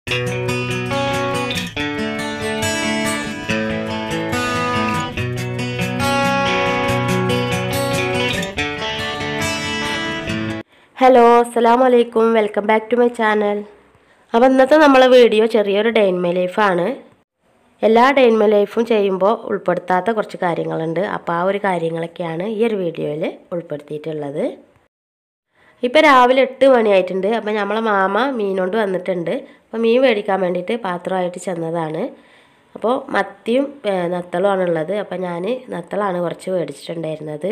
hello അസ്സലാമു അലൈക്കും welcome back to my channel അപ്പോൾ ഇന്നത്തെ നമ്മളെ വീഡിയോ ചെറിയൊരു ഡെയിൻമേ ലൈഫാണ് എല്ലാ ഡെയിൻമേ ലൈഫും ചെയ്യുമ്പോൾ ഉൾപ്പെടുത്താത്ത കുറച്ച് കാര്യങ്ങളുണ്ട് അപ്പോൾ ആ ഒരു കാര്യങ്ങളൊക്കെയാണ് ഈ ഒരു വീഡിയോയിൽ ഉൾപ്പെടുത്തിയിട്ടുള്ളത് ഇപ്പോൾ രാവിലെ എട്ട് മണിയായിട്ടുണ്ട് അപ്പോൾ നമ്മളെ മാമ മീനോണ്ട് വന്നിട്ടുണ്ട് അപ്പോൾ മീൻ മേടിക്കാൻ വേണ്ടിയിട്ട് പാത്രമായിട്ട് ചെന്നതാണ് അപ്പോൾ മത്തിയും ഏഹ്, നത്തളുമാണ് ഉള്ളത് അപ്പോൾ ഞാൻ നത്തളാണ് കുറച്ച് മേടിച്ചിട്ടുണ്ടായിരുന്നത്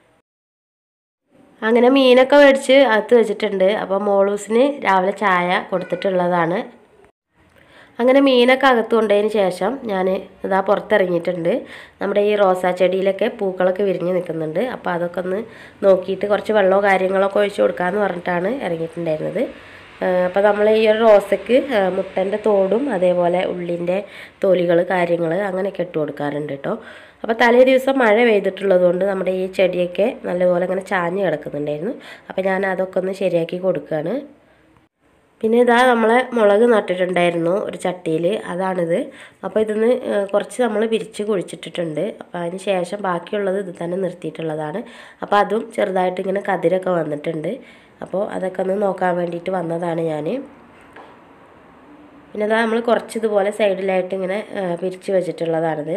അങ്ങനെ മീനൊക്കെ മേടിച്ച് അകത്ത് വെച്ചിട്ടുണ്ട് അപ്പോൾ മോളൂസിന് രാവിലെ ചായ കൊടുത്തിട്ടുള്ളതാണ് അങ്ങനെ മീനൊക്കെ അകത്ത് കൊണ്ടതിന് ശേഷം ഞാൻ ഇതാ പുറത്തിറങ്ങിയിട്ടുണ്ട് നമ്മുടെ ഈ റോസാ ചെടിയിലൊക്കെ പൂക്കളൊക്കെ വിരിഞ്ഞ് നിൽക്കുന്നുണ്ട് അപ്പോൾ അതൊക്കെ ഒന്ന് നോക്കിയിട്ട് കുറച്ച് വെള്ളമോ കാര്യങ്ങളൊക്കെ ഒഴിച്ച് കൊടുക്കാമെന്ന് പറഞ്ഞിട്ടാണ് ഇറങ്ങിയിട്ടുണ്ടായിരുന്നത് അപ്പോൾ നമ്മൾ ഈ ഒരു റോസയ്ക്ക് മുട്ടൻ്റെ തോടും അതേപോലെ ഉള്ളിൻ്റെ തൊലികൾ കാര്യങ്ങൾ അങ്ങനെയൊക്കെ ഇട്ട് കൊടുക്കാറുണ്ട് കേട്ടോ അപ്പോൾ തലേ ദിവസം മഴ പെയ്തിട്ടുള്ളത് കൊണ്ട് നമ്മുടെ ഈ ചെടിയൊക്കെ നല്ലപോലെ ഇങ്ങനെ ചാഞ്ഞ് കിടക്കുന്നുണ്ടായിരുന്നു അപ്പോൾ ഞാൻ അതൊക്കെ ഒന്ന് ശരിയാക്കി കൊടുക്കുകയാണ് പിന്നെ ഇതാ നമ്മളെ മുളക് നട്ടിട്ടുണ്ടായിരുന്നു ഒരു ചട്ടിയിൽ അതാണിത് അപ്പോൾ ഇതിന്ന് ഏഹ്, കുറച്ച് നമ്മൾ പിരിച്ച് കുഴിച്ചിട്ടിട്ടുണ്ട് അപ്പോൾ അതിന് ശേഷം ബാക്കിയുള്ളത് ഇത് തന്നെ നിർത്തിയിട്ടുള്ളതാണ് അപ്പോൾ അതും ചെറുതായിട്ട് ഇങ്ങനെ കതിരൊക്കെ വന്നിട്ടുണ്ട് അപ്പോൾ അതൊക്കെ ഒന്ന് നോക്കാൻ വേണ്ടിയിട്ട് വന്നതാണ് ഞാൻ പിന്നെ ഇതാ നമ്മൾ കുറച്ച് ഇതുപോലെ സൈഡിലായിട്ട് ഇങ്ങനെ ഏഹ്, പിരിച്ച് വെച്ചിട്ടുള്ളതാണിത്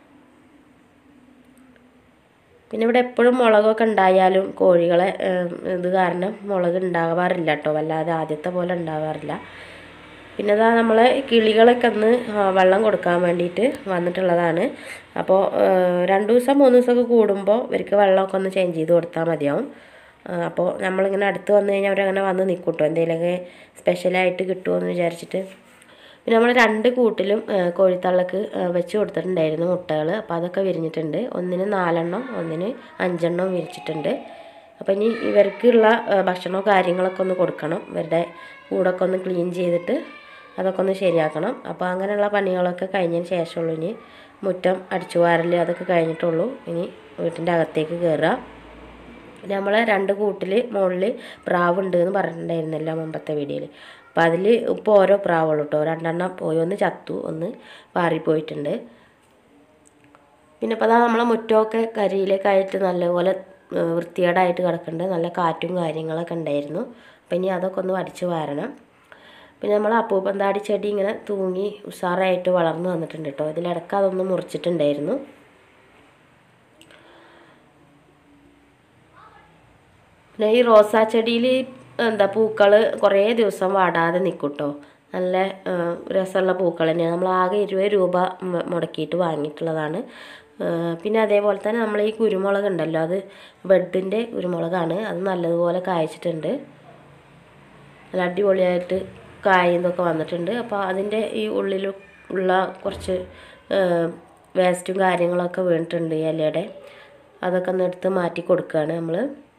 പിന്നെ ഇവിടെ എപ്പോഴും മുളകൊക്കെ ഉണ്ടായാലും കോഴികളെ ഏം, ഇത് കാരണം മുളക് ഉണ്ടാവാറില്ല കേട്ടോ വല്ലാതെ ആദ്യത്തെ പോലെ ഉണ്ടാവാറില്ല പിന്നെ ഇതാ നമ്മളെ കിളികളൊക്കെ ഒന്ന് ആ, വെള്ളം കൊടുക്കാൻ വേണ്ടിയിട്ട് വന്നിട്ടുള്ളതാണ് അപ്പോൾ രണ്ട് ദിവസം മൂന്ന് ദിവസമൊക്കെ കൂടുമ്പോൾ ഇവർക്ക് വെള്ളമൊക്കെ ഒന്ന് ചേഞ്ച് ചെയ്ത് കൊടുത്താൽ മതിയാവും ആ, അപ്പോൾ നമ്മളിങ്ങനെ അടുത്ത് വന്നു കഴിഞ്ഞാൽ അവരങ്ങനെ വന്ന് നിൽക്കും കേട്ടോ എന്തെങ്കിലുമൊക്കെ സ്പെഷ്യലായിട്ട് കിട്ടുമോ എന്ന് വിചാരിച്ചിട്ട് പിന്നെ നമ്മൾ രണ്ട് കൂട്ടിലും ആ, കോഴിത്തള്ളക്ക് ആ, വെച്ച് കൊടുത്തിട്ടുണ്ടായിരുന്നു മുട്ടകൾ അപ്പോൾ അതൊക്കെ വിരിഞ്ഞിട്ടുണ്ട് ഒന്നിന് നാലെണ്ണം ഒന്നിന് അഞ്ചെണ്ണം വിരിച്ചിട്ടുണ്ട് അപ്പോൾ ഇനി ഇവർക്കുള്ള ആ, ഭക്ഷണമോ കാര്യങ്ങളൊക്കെ ഒന്ന് കൊടുക്കണം ഇവരുടെ കൂടൊക്കെ ഒന്ന് ക്ലീൻ ചെയ്തിട്ട് അതൊക്കെ ഒന്ന് ശരിയാക്കണം അപ്പോൾ അങ്ങനെയുള്ള പണികളൊക്കെ കഴിഞ്ഞതിന് ശേഷമുള്ളൂ ഇനി മുറ്റം അടിച്ചു വാരൽ അതൊക്കെ കഴിഞ്ഞിട്ടുള്ളൂ ഇനി വീട്ടിൻ്റെ അകത്തേക്ക് കയറുക പിന്നെ നമ്മളെ രണ്ട് കൂട്ടിൽ മുകളിൽ പ്രാവുണ്ട് എന്ന് പറഞ്ഞിട്ടുണ്ടായിരുന്നല്ലോ മുമ്പത്തെ വീഡിയോയിൽ അപ്പോൾ അതിൽ ഇപ്പോൾ ഓരോ പ്രാവുള്ളൂ കേട്ടോ രണ്ടെണ്ണം പോയി ഒന്ന് ചത്തു ഒന്ന് പാറിപ്പോയിട്ടുണ്ട് പിന്നെ ഇപ്പോൾ അതാ നമ്മളെ മുറ്റമൊക്കെ കരിയിലേക്കായിട്ട് നല്ലപോലെ ഏഹ്, വൃത്തികേടായിട്ട് കിടക്കുന്നുണ്ട് നല്ല കാറ്റും കാര്യങ്ങളൊക്കെ ഉണ്ടായിരുന്നു അപ്പോൾ ഇനി അതൊക്കെ ഒന്ന് അടിച്ച് വാരണം പിന്നെ നമ്മൾ അപ്പൂപ്പന്താടി ചെടി ഇങ്ങനെ തൂങ്ങി ഉഷാറായിട്ട് വളർന്നു വന്നിട്ടുണ്ട് കേട്ടോ ഇതിലിടക്ക് അതൊന്ന് മുറിച്ചിട്ടുണ്ടായിരുന്നു പിന്നെ ഈ റോസാ ചെടിയിൽ എന്താ പൂക്കൾ കുറേ ദിവസം വാടാതെ നിൽക്കും കേട്ടോ നല്ല ആ, രസമുള്ള പൂക്കൾ തന്നെയാണ് നമ്മൾ ആകെ ഇരുപത് രൂപ മു- മുടക്കിയിട്ട് വാങ്ങിയിട്ടുള്ളതാണ് ആ, പിന്നെ അതേപോലെ തന്നെ നമ്മൾ ഈ കുരുമുളക് ഉണ്ടല്ലോ അത് ബെഡിൻ്റെ കുരുമുളകാണ് അത് നല്ലതുപോലെ കായ്ച്ചിട്ടുണ്ട് നല്ല അടിപൊളിയായിട്ട് കായും ഇതൊക്കെ വന്നിട്ടുണ്ട് അപ്പോൾ അതിൻ്റെ ഈ ഉള്ളിൽ ഉള്ള കുറച്ച് വേസ്റ്റും കാര്യങ്ങളൊക്കെ വീണിട്ടുണ്ട് ഈ ഇലയുടെ അതൊക്കെ ഒന്ന് എടുത്ത് മാറ്റി കൊടുക്കുകയാണ് നമ്മൾ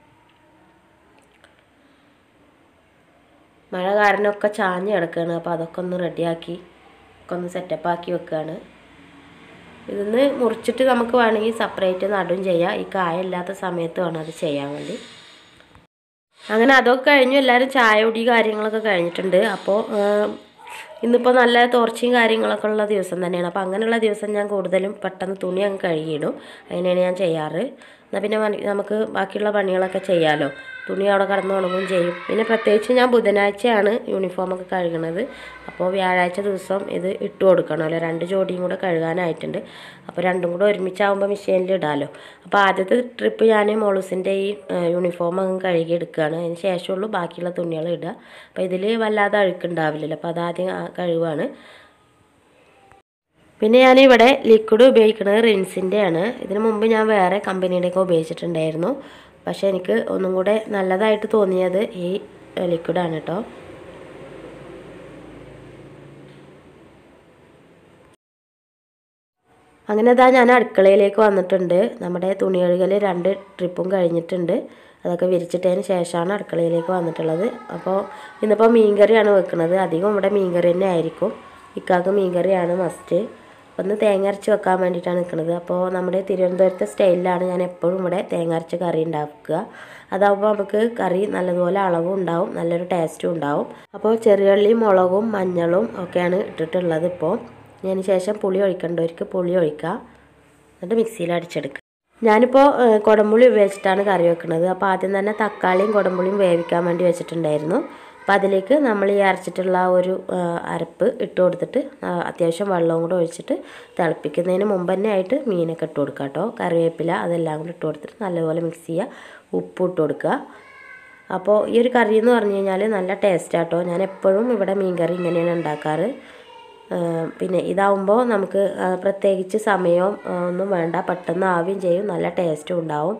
മഴ കാരണമൊക്കെ ചാഞ്ഞ് കിടക്കുകയാണ് അപ്പോൾ അതൊക്കെ ഒന്ന് റെഡിയാക്കി ഒക്കെ ഒന്ന് സെറ്റപ്പാക്കി വെക്കുകയാണ് ഇതിന്ന് മുറിച്ചിട്ട് നമുക്ക് വേണമെങ്കിൽ സെപ്പറേറ്റ് നടും ചെയ്യാം ഈ കായ ഇല്ലാത്ത സമയത്ത് വേണം അത് ചെയ്യാൻ വേണ്ടി അങ്ങനെ അതൊക്കെ കഴിഞ്ഞു എല്ലാവരും ചായ കുടി കാര്യങ്ങളൊക്കെ കഴിഞ്ഞിട്ടുണ്ട് അപ്പോൾ ഇന്നിപ്പോൾ നല്ല തോർച്ചയും കാര്യങ്ങളൊക്കെ ഉള്ള ദിവസം തന്നെയാണ് അപ്പോൾ അങ്ങനെയുള്ള ദിവസം ഞാൻ കൂടുതലും പെട്ടെന്ന് തുണി അങ്ങ് കഴുകിയിടും അങ്ങനെയാണ് ഞാൻ ചെയ്യാറ് എന്നാൽ പിന്നെ മണി- നമുക്ക് ബാക്കിയുള്ള പണികളൊക്കെ ചെയ്യാമല്ലോ തുണി അവിടെ കടന്ന് ഉണങ്ങുകയും ചെയ്യും പിന്നെ പ്രത്യേകിച്ച് ഞാൻ ബുധനാഴ്ചയാണ് യൂണിഫോമൊക്കെ കഴുകണത് അപ്പോൾ വ്യാഴാഴ്ച ദിവസം ഇത് ഇട്ട് കൊടുക്കണമല്ലോ രണ്ട് ജോഡിയും കൂടെ കഴുകാനായിട്ടുണ്ട് അപ്പോൾ രണ്ടും കൂടെ ഒരുമിച്ചാകുമ്പോൾ മെഷീനിൽ ഇടാമല്ലോ അപ്പോൾ ആദ്യത്തെ ട്രിപ്പ് ഞാൻ മോളൂസിൻ്റെ ഈ യൂണിഫോം അങ്ങ് കഴുകി എടുക്കുകയാണ് അതിന് ശേഷമുള്ളൂ ബാക്കിയുള്ള തുണികൾ ഇടുക അപ്പോൾ ഇതിൽ വല്ലാതെ അഴുക്കുണ്ടാവില്ലല്ലോ അപ്പോൾ അതാദ്യം ആ കഴുകാണ് പിന്നെ ഞാനിവിടെ ലിക്വിഡ് ഉപയോഗിക്കുന്നത് റിൻസിൻ്റെ ആണ് ഇതിന് മുമ്പ് ഞാൻ വേറെ കമ്പനിയുടെയൊക്കെ ഉപയോഗിച്ചിട്ടുണ്ടായിരുന്നു പക്ഷേ എനിക്ക് ഒന്നും കൂടെ നല്ലതായിട്ട് തോന്നിയത് ഈ ലിക്വിഡാണ് കേട്ടോ അങ്ങനെ ഇതാ ഞാൻ അടുക്കളയിലേക്ക് വന്നിട്ടുണ്ട് നമ്മുടെ തുണി കഴുകൽ രണ്ട് ട്രിപ്പും കഴിഞ്ഞിട്ടുണ്ട് അതൊക്കെ വിരിച്ചിട്ടതിന് ശേഷമാണ് അടുക്കളയിലേക്ക് വന്നിട്ടുള്ളത് അപ്പോൾ ഇന്നിപ്പോൾ മീൻകറിയാണ് വെക്കുന്നത് അധികം ഇവിടെ മീൻകറി തന്നെ ആയിരിക്കും ഇക്കാക്ക് മീൻകറിയാണ് മസ്റ്റ് അപ്പോൾ ഒന്ന് തേങ്ങ അരച്ച് വെക്കാൻ വേണ്ടിയിട്ടാണ് നിൽക്കുന്നത് അപ്പോൾ നമ്മുടെ തിരുവനന്തപുരത്തെ സ്റ്റൈലിലാണ് ഞാൻ എപ്പോഴും ഇവിടെ തേങ്ങ അരച്ച് കറി ഉണ്ടാക്കുക അതാകുമ്പോൾ നമുക്ക് കറി നല്ലതുപോലെ അളവും ഉണ്ടാവും നല്ലൊരു ടേസ്റ്റും ഉണ്ടാവും അപ്പോൾ ചെറിയുള്ളിയും മുളകും മഞ്ഞളും ഒക്കെയാണ് ഇട്ടിട്ടുള്ളത് ഇപ്പോൾ അതിന് ശേഷം പുളി ഒഴിക്കേണ്ടവർക്ക് പുളി ഒഴിക്കുക എന്നിട്ട് മിക്സിയിൽ അടിച്ചെടുക്കുക ഞാനിപ്പോൾ കുടംപുളി ഉപയോഗിച്ചിട്ടാണ് കറി വെക്കുന്നത് അപ്പോൾ ആദ്യം തന്നെ തക്കാളിയും കുടംപുളിയും വേവിക്കാൻ വേണ്ടി വെച്ചിട്ടുണ്ടായിരുന്നു അപ്പോൾ അതിലേക്ക് നമ്മൾ ഈ അരച്ചിട്ടുള്ള ആ ഒരു ആ, അരപ്പ് ഇട്ട് കൊടുത്തിട്ട് ആ, അത്യാവശ്യം വെള്ളവും കൂടെ ഒഴിച്ചിട്ട് തിളപ്പിക്കുന്നതിന് മുമ്പ് തന്നെ ആയിട്ട് മീനൊക്കെ ഇട്ട് കൊടുക്കുക കേട്ടോ കറിവേപ്പില അതെല്ലാം കൂടി ഇട്ട് കൊടുത്തിട്ട് നല്ലപോലെ മിക്സ് ചെയ്യുക ഉപ്പ് ഇട്ട് കൊടുക്കുക അപ്പോൾ ഈ ഒരു കറി എന്ന് പറഞ്ഞു കഴിഞ്ഞാൽ നല്ല ടേസ്റ്റാട്ടോ ഞാൻ എപ്പോഴും ഇവിടെ മീൻ കറി ഇങ്ങനെയാണ് ഉണ്ടാക്കാറ് ആ, പിന്നെ ഇതാവുമ്പോൾ നമുക്ക് ആ, പ്രത്യേകിച്ച് സമയവും ആ, ഒന്നും വേണ്ട പെട്ടെന്ന് ആവുകയും ചെയ്യും നല്ല ടേസ്റ്റും ഉണ്ടാവും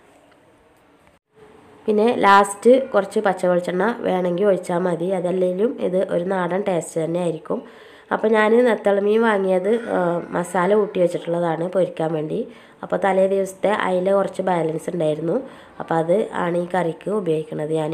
പിന്നെ ലാസ്റ്റ് കുറച്ച് പച്ച വെളിച്ചെണ്ണ വേണമെങ്കിൽ ഒഴിച്ചാൽ മതി അതല്ലെങ്കിലും ഇത് ഒരു നാടൻ ടേസ്റ്റ് തന്നെ ആയിരിക്കും അപ്പോൾ ഞാൻ നെത്തളമീൻ വാങ്ങിയത് ആ, മസാല കൂട്ടി വെച്ചിട്ടുള്ളതാണ് പൊരിക്കാൻ വേണ്ടി അപ്പോൾ തലേ ദിവസത്തെ അതിൽ കുറച്ച് ബാലൻസ് ഉണ്ടായിരുന്നു അപ്പോൾ അത് ആണ് ഈ കറിക്ക് ഉപയോഗിക്കുന്നത് ഞാൻ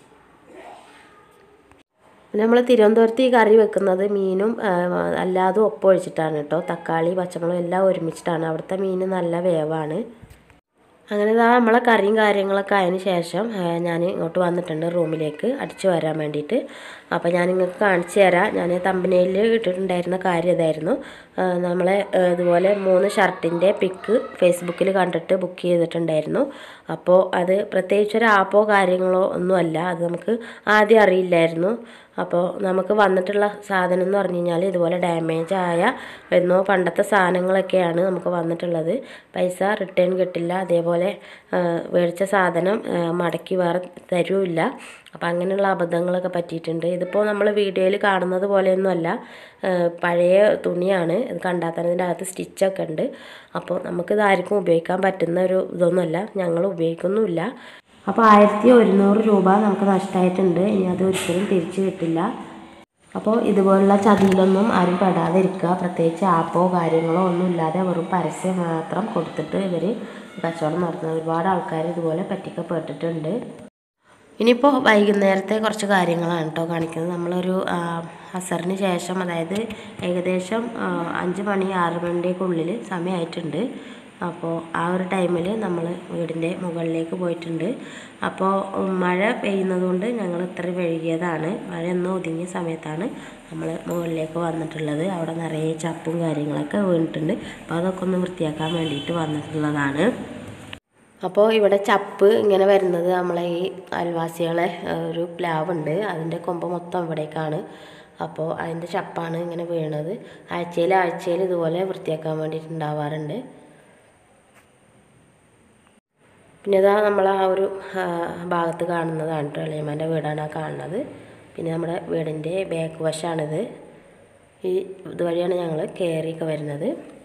പിന്നെ നമ്മൾ തിരുവനന്തപുരത്ത് ഈ കറി വെക്കുന്നത് മീനും ആ, അല്ലാതെ ഒപ്പൊഴിച്ചിട്ടാണ് കേട്ടോ തക്കാളി പച്ചമുളകും എല്ലാം ഒരുമിച്ചിട്ടാണ് അവിടുത്തെ മീൻ നല്ല വേവാണ് അങ്ങനെ ഇതാ നമ്മളെ കറിയും കാര്യങ്ങളൊക്കെ ആയതിന് ശേഷം ഞാൻ ഇങ്ങോട്ട് വന്നിട്ടുണ്ട് റൂമിലേക്ക് അടിച്ചു വരാൻ വേണ്ടിയിട്ട് അപ്പോൾ ഞാൻ നിങ്ങൾക്ക് കാണിച്ചു തരാം ഞാൻ തമ്പനയിൽ ഇട്ടിട്ടുണ്ടായിരുന്ന കാര്യം ഇതായിരുന്നു ആ, നമ്മളെ ആ, ഇതുപോലെ മൂന്ന് ഷർട്ടിൻ്റെ പിക്ക് ഫേസ്ബുക്കിൽ കണ്ടിട്ട് ബുക്ക് ചെയ്തിട്ടുണ്ടായിരുന്നു അപ്പോൾ അത് പ്രത്യേകിച്ച് ഒരു ആപ്പോ കാര്യങ്ങളോ ഒന്നുമല്ല അത് നമുക്ക് ആദ്യം അറിയില്ലായിരുന്നു അപ്പോൾ നമുക്ക് വന്നിട്ടുള്ള സാധനം എന്ന് പറഞ്ഞു കഴിഞ്ഞാൽ ഇതുപോലെ ഡാമേജ് ആയ എന്നോ പണ്ടത്തെ സാധനങ്ങളൊക്കെയാണ് നമുക്ക് വന്നിട്ടുള്ളത് പൈസ റിട്ടേൺ കിട്ടില്ല അതേപോലെ ആ, മേടിച്ച സാധനം ആ, മടക്കി വേറെ തരുമില്ല അപ്പോൾ അങ്ങനെയുള്ള അബദ്ധങ്ങളൊക്കെ പറ്റിയിട്ടുണ്ട് ഇതിപ്പോൾ നമ്മൾ വീഡിയോയിൽ കാണുന്നത് പോലെയൊന്നുമല്ല ആ, പഴയ തുണിയാണ് ഇത് കണ്ടാൽ തന്നെ ഇതിൻ്റെ അകത്ത് സ്റ്റിച്ചൊക്കെ ഉണ്ട് അപ്പോൾ നമുക്കിത് ആർക്കും ഉപയോഗിക്കാൻ പറ്റുന്ന ഒരു ഇതൊന്നുമല്ല ഞങ്ങൾ ഉപയോഗിക്കുന്നുമില്ല അപ്പോൾ ആയിരത്തി ഒരുന്നൂറ് രൂപ നമുക്ക് നഷ്ടമായിട്ടുണ്ട് ഇനി അത് ഒരിക്കലും തിരിച്ചു കിട്ടില്ല അപ്പോൾ ഇതുപോലുള്ള ചതിയിലൊന്നും ആരും പെടാതിരിക്കുക പ്രത്യേകിച്ച് ആപ്പോ കാര്യങ്ങളോ ഒന്നും ഇല്ലാതെ വെറും പരസ്യം മാത്രം കൊടുത്തിട്ട് ഇവർ കച്ചവടം നടത്തുന്ന ഒരുപാട് ആൾക്കാർ ഇതുപോലെ പറ്റിക്കപ്പെട്ടിട്ടുണ്ട് ഇനിയിപ്പോൾ വൈകുന്നേരത്തെ കുറച്ച് കാര്യങ്ങളാണ് കേട്ടോ കാണിക്കുന്നത് നമ്മളൊരു ആ, അസറിന് ശേഷം അതായത് ഏകദേശം ആ, അഞ്ച് മണി ആറ് മണിൻ്റെയൊക്കെ ഉള്ളിൽ സമയമായിട്ടുണ്ട് അപ്പോൾ ആ ഒരു ടൈമിൽ നമ്മൾ വീടിൻ്റെ മുകളിലേക്ക് പോയിട്ടുണ്ട് അപ്പോൾ ഉം, മഴ പെയ്യുന്നത് കൊണ്ട് ഞങ്ങൾ ഇത്ര വൈകിയതാണ് മഴ ഒന്ന് ഒതുങ്ങിയ സമയത്താണ് നമ്മൾ മുകളിലേക്ക് വന്നിട്ടുള്ളത് അവിടെ നിറയെ ചപ്പും കാര്യങ്ങളൊക്കെ വീണിട്ടുണ്ട് അപ്പോൾ അതൊക്കെ ഒന്ന് വൃത്തിയാക്കാൻ വേണ്ടിയിട്ട് വന്നിട്ടുള്ളതാണ് അപ്പോൾ ഇവിടെ ചപ്പ് ഇങ്ങനെ വരുന്നത് നമ്മളെ ഈ അയൽവാസികളെ ആ, ഒരു പ്ലാവുണ്ട് അതിൻ്റെ കൊമ്പ് മൊത്തം ഇവിടേക്കാണ് അപ്പോൾ അതിൻ്റെ ചപ്പാണ് ഇങ്ങനെ വീണത് ആഴ്ചയിൽ ആഴ്ചയിൽ ഇതുപോലെ വൃത്തിയാക്കാൻ വേണ്ടിയിട്ട് ഉണ്ടാവാറുണ്ട് പിന്നെ ഇതാ നമ്മൾ ആ ഒരു ആ, ഭാഗത്ത് കാണുന്നതാണ് കേട്ടോ ഇളയമ്മേൻ്റെ വീടാണ് ആ കാണുന്നത് പിന്നെ നമ്മുടെ വീടിൻ്റെ ബാക്ക് വശമാണിത് ഈ ഇതുവഴിയാണ് ഞങ്ങൾ കയറിയൊക്കെ വരുന്നത്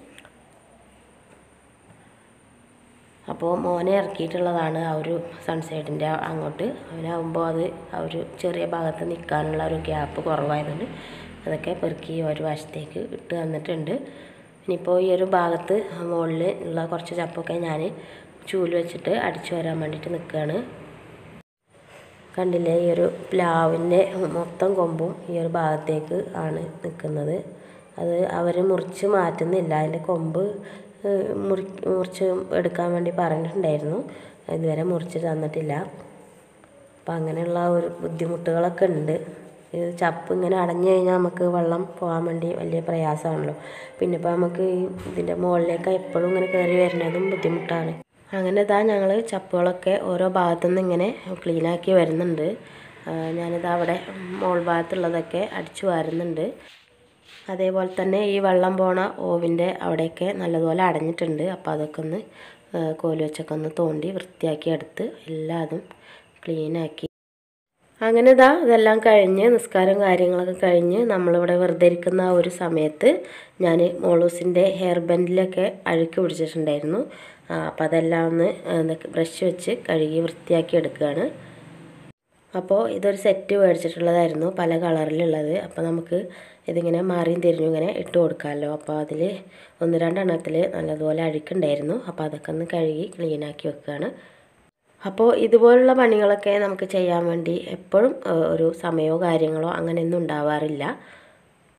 അപ്പോൾ മോനെ ഇറക്കിയിട്ടുള്ളതാണ് ആ ഒരു സൺസൈഡിൻ്റെ അങ്ങോട്ട് അവനാകുമ്പോൾ അത് ആ ഒരു ചെറിയ ഭാഗത്ത് നിൽക്കാനുള്ള ഒരു ഗ്യാപ്പ് കുറവായതുകൊണ്ട് അതൊക്കെ പെറുക്കി ഒരു വശത്തേക്ക് ഇട്ട് തന്നിട്ടുണ്ട് ഇനിയിപ്പോൾ ഈ ഒരു ഭാഗത്ത് മുകളിൽ ഉള്ള കുറച്ച് ചപ്പൊക്കെ ഞാൻ ചൂല് വെച്ചിട്ട് അടിച്ചു വരാൻ വേണ്ടിയിട്ട് നിൽക്കുകയാണ് കണ്ടില്ലേ ഈ ഒരു പ്ലാവിൻ്റെ മൊത്തം കൊമ്പും ഈ ഒരു ഭാഗത്തേക്ക് ആണ് നിൽക്കുന്നത് അത് അവർ മുറിച്ച് മാറ്റുന്നില്ല അതിൻ്റെ കൊമ്പ് ഏഹ്, മുറി മുറിച്ച് എടുക്കാൻ വേണ്ടി പറഞ്ഞിട്ടുണ്ടായിരുന്നു ഇതുവരെ മുറിച്ച് തന്നിട്ടില്ല അപ്പം അങ്ങനെയുള്ള ഒരു ബുദ്ധിമുട്ടുകളൊക്കെ ഉണ്ട് ഇത് ചപ്പ് ഇങ്ങനെ അടഞ്ഞു കഴിഞ്ഞാൽ നമുക്ക് വെള്ളം പോകാൻ വേണ്ടി വലിയ പ്രയാസമാണല്ലോ പിന്നെ ഇപ്പോൾ നമുക്ക് ഈ ഇതിൻ്റെ മുകളിലേക്ക് എപ്പോഴും ഇങ്ങനെ കയറി വരുന്നതും ബുദ്ധിമുട്ടാണ് അങ്ങനെ ഇതാ ഞങ്ങൾ ചപ്പുകളൊക്കെ ഓരോ ഭാഗത്തുനിന്ന് ഇങ്ങനെ ക്ലീനാക്കി വരുന്നുണ്ട് ആ, ഞാനിതാ അവിടെ മോൾ ഭാഗത്തുള്ളതൊക്കെ അടിച്ചു വാരുന്നുണ്ട് അതേപോലെ തന്നെ ഈ വെള്ളം പോണ ഓവിൻ്റെ അവിടെയൊക്കെ നല്ലതുപോലെ അടഞ്ഞിട്ടുണ്ട് അപ്പോൾ അതൊക്കെ ഒന്ന് ആ, കോല് വെച്ചൊക്കെ ഒന്ന് തോണ്ടി വൃത്തിയാക്കി എടുത്ത് എല്ലാതും ക്ലീനാക്കി അങ്ങനെ ഇതാ ഇതെല്ലാം കഴിഞ്ഞ് നിസ്കാരം കാര്യങ്ങളൊക്കെ കഴിഞ്ഞ് നമ്മളിവിടെ വെറുതെ ഇരിക്കുന്ന ആ ഒരു സമയത്ത് ഞാൻ മോളൂസിൻ്റെ ഹെയർ ബാൻഡിലൊക്കെ അഴുക്ക് പിടിച്ചിട്ടുണ്ടായിരുന്നു അപ്പോൾ അതെല്ലാം ഒന്ന് ബ്രഷ് വെച്ച് കഴുകി വൃത്തിയാക്കി എടുക്കുകയാണ് അപ്പോൾ ഇതൊരു സെറ്റ് മേടിച്ചിട്ടുള്ളതായിരുന്നു പല കളറിലുള്ളത് അപ്പോൾ നമുക്ക് ഇതിങ്ങനെ മാറിയും തിരിഞ്ഞും ഇങ്ങനെ ഇട്ട് കൊടുക്കാമല്ലോ അപ്പോൾ അതിൽ ഒന്ന് രണ്ടെണ്ണത്തിൽ നല്ലതുപോലെ അഴുക്കുണ്ടായിരുന്നു അപ്പോൾ അതൊക്കെ ഒന്ന് കഴുകി ക്ലീനാക്കി വെക്കുകയാണ് അപ്പോൾ ഇതുപോലുള്ള പണികളൊക്കെ നമുക്ക് ചെയ്യാൻ വേണ്ടി എപ്പോഴും ഏഹ്, ഒരു സമയമോ കാര്യങ്ങളോ അങ്ങനെയൊന്നും ഉണ്ടാവാറില്ല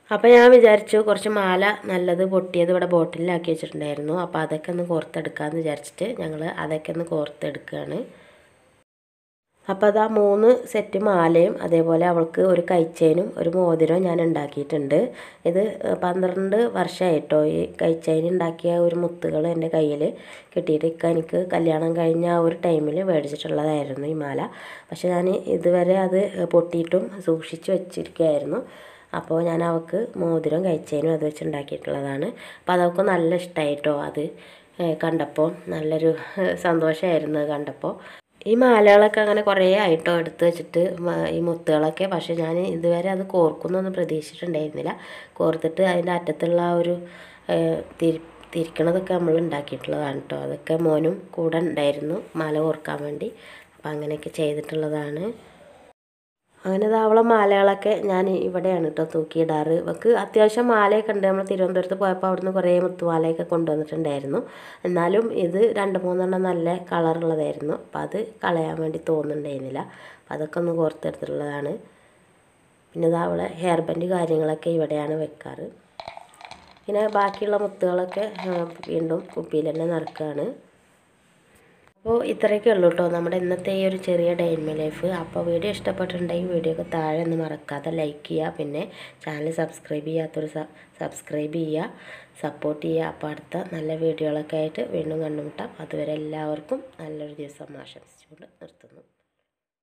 അപ്പോൾ ഞാൻ വിചാരിച്ചു കുറച്ച് മാല നല്ലത് പൊട്ടിയത് ഇവിടെ ബോട്ടിലാക്കി വെച്ചിട്ടുണ്ടായിരുന്നു അപ്പോൾ അതൊക്കെ ഒന്ന് കോർത്തെടുക്കാമെന്ന് വിചാരിച്ചിട്ട് ഞങ്ങൾ അതൊക്കെ ഒന്ന് കോർത്തെടുക്കുകയാണ് അപ്പോൾ അതാ മൂന്ന് സെറ്റ് മാലയും അതേപോലെ അവൾക്ക് ഒരു കൈച്ചേനും ഒരു മോതിരവും ഞാൻ ഉണ്ടാക്കിയിട്ടുണ്ട് ഇത് പന്ത്രണ്ട് വർഷമായിട്ടോ ഈ കൈച്ചേൻ ഉണ്ടാക്കിയ ഒരു മുത്തുകൾ എൻ്റെ കയ്യിൽ കിട്ടിയിട്ട് ഇക്ക എനിക്ക് കല്യാണം കഴിഞ്ഞ ആ ഒരു ടൈമിൽ മേടിച്ചിട്ടുള്ളതായിരുന്നു ഈ മാല പക്ഷെ ഞാൻ ഇതുവരെ അത് പൊട്ടിയിട്ടും സൂക്ഷിച്ച് വെച്ചിരിക്കുകയായിരുന്നു അപ്പോൾ ഞാൻ അവൾക്ക് മോതിരം കഴിച്ചതിനും അത് വെച്ച് ഉണ്ടാക്കിയിട്ടുള്ളതാണ് അപ്പോൾ അതവൾക്ക് നല്ല ഇഷ്ടമായിട്ടോ അത് കണ്ടപ്പോൾ നല്ലൊരു സന്തോഷമായിരുന്നു അത് കണ്ടപ്പോൾ ഈ മാലകളൊക്കെ അങ്ങനെ കുറേ ആയിട്ടോ എടുത്ത് വെച്ചിട്ട് ഈ മുത്തുകളൊക്കെ പക്ഷെ ഞാൻ ഇതുവരെ അത് കോർക്കുന്നൊന്നും പ്രതീക്ഷിച്ചിട്ടുണ്ടായിരുന്നില്ല കോർത്തിട്ട് അതിൻ്റെ അറ്റത്തുള്ള ആ ഒരു തിരി തിരിക്കണതൊക്കെ നമ്മൾ ഉണ്ടാക്കിയിട്ടുള്ളതാണ് കേട്ടോ അതൊക്കെ മോനും കൂടെ ഉണ്ടായിരുന്നു മാല കോർക്കാൻ വേണ്ടി അപ്പം അങ്ങനെയൊക്കെ ചെയ്തിട്ടുള്ളതാണ് അങ്ങനെ അവളെ മാലകളൊക്കെ ഞാൻ ഇവിടെയാണ് കേട്ടോ തൂക്കിയിടാറ് ഇവക്ക് അത്യാവശ്യം മാലയൊക്കെ ഉണ്ട് നമ്മൾ തിരുവനന്തപുരത്ത് പോയപ്പോൾ അവിടുന്ന് കുറേ മുത്തുമാലയൊക്കെ കൊണ്ടുവന്നിട്ടുണ്ടായിരുന്നു എന്നാലും ഇത് രണ്ട് മൂന്നെണ്ണം നല്ല കളറുള്ളതായിരുന്നു അപ്പോൾ അത് കളയാൻ വേണ്ടി തോന്നുന്നുണ്ടായിരുന്നില്ല അപ്പോൾ അതൊക്കെ ഒന്ന് കോർത്തെടുത്തിട്ടുള്ളതാണ് പിന്നെ ഇത് അവളെ ഹെയർ ബാൻഡ് കാര്യങ്ങളൊക്കെ ഇവിടെയാണ് വെക്കാറ് പിന്നെ ബാക്കിയുള്ള മുത്തുകളൊക്കെ വീണ്ടും കുപ്പിയിൽ തന്നെ നിറക്കുകയാണ് അപ്പോൾ ഇത്രയൊക്കെ ഉള്ളൂ കേട്ടോ നമ്മുടെ ഇന്നത്തെ ഈ ഒരു ചെറിയ ഡൈൻമ ലൈഫ് അപ്പോൾ വീഡിയോ ഇഷ്ടപ്പെട്ടിട്ടുണ്ടെങ്കിൽ വീഡിയോ ഒക്കെ താഴെ ഒന്ന് മറക്കാതെ ലൈക്ക് ചെയ്യുക പിന്നെ ചാനൽ സബ്സ്ക്രൈബ് ചെയ്യാത്തൊരു സബ്സ്ക്രൈബ് ചെയ്യുക സപ്പോർട്ട് ചെയ്യുക അപ്പോൾ അടുത്ത നല്ല വീഡിയോകളൊക്കെ ആയിട്ട് വീണ്ടും കണ്ടുമുട്ടാം അതുവരെ എല്ലാവർക്കും നല്ലൊരു ദിവസം ആശംസിച്ചുകൊണ്ട് നിർത്തുന്നു